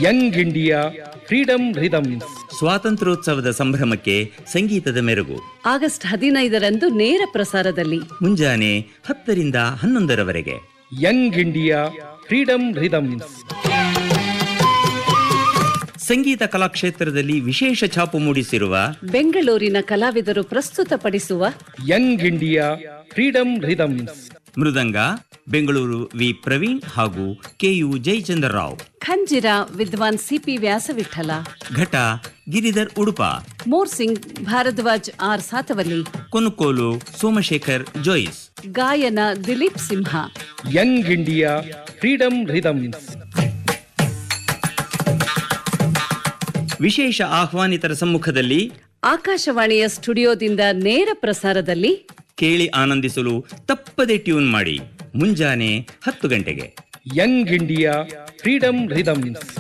Young India freedom rhythms ಸ್ವಾತಂತ್ರ್ಯೋತ್ಸವದ ಸಂಭ್ರಮಕ್ಕೆ ಸಂಗೀತದ ಮೆರುಗು ಆಗಸ್ಟ್ ಹದಿನೈದರಂದು ನೇರ ಪ್ರಸಾರದಲ್ಲಿ ಮುಂಜಾನೆ ಹತ್ತರಿಂದ ಹನ್ನೊಂದರವರೆಗೆ ಯಂಗ್ ಇಂಡಿಯಾ ಫ್ರೀಡಮ್ ರಿದಮ್ಸ್ ಸಂಗೀತ ಕಲಾಕ್ಷೇತ್ರದಲ್ಲಿ ವಿಶೇಷ ಛಾಪು ಮೂಡಿಸಿರುವ ಬೆಂಗಳೂರಿನ ಕಲಾವಿದರು ಪ್ರಸ್ತುತಪಡಿಸುವ ಯಂಗ್ ಇಂಡಿಯಾ ಫ್ರೀಡಮ್ ರಿದಮ್ಸ್ ಮೃದಂಗ ಬೆಂಗಳೂರು ವಿ ಪ್ರವೀಣ್ ಹಾಗೂ ಕೆಯು ಜಯಚಂದ್ರ ರಾವ್ ಖಂಜಿರ ವಿದ್ವಾನ್ ಸಿಪಿ ವ್ಯಾಸವಿಠಲ ಘಟ ಗಿರಿಧರ್ ಉಡುಪ ಮೋರ್ಸಿಂಗ್ ಭಾರದ್ವಾಜ್ ಆರ್ ಸಾತವಲ್ಲಿ ಕೊನುಕೋಲು ಸೋಮಶೇಖರ್ ಜೋಯಿಸ್ ಗಾಯನ Dileep Simha young India freedom rhythms ವಿಶೇಷ ಆಹ್ವಾನಿತರ ಸಮ್ಮುಖದಲ್ಲಿ ಆಕಾಶವಾಣಿಯ ಸ್ಟುಡಿಯೋದಿಂದ ನೇರ ಪ್ರಸಾರದಲ್ಲಿ ಕೇಳಿ ಆನಂದಿಸಲು ತಪ್ಪದೆ ಟ್ಯೂನ್ ಮಾಡಿ ಮುಂಜಾನೆ ಹತ್ತು ಗಂಟೆಗೆ ಯಂಗ್ ಇಂಡಿಯಾ ಫ್ರೀಡಮ್ ರಿದಮ್ಸ್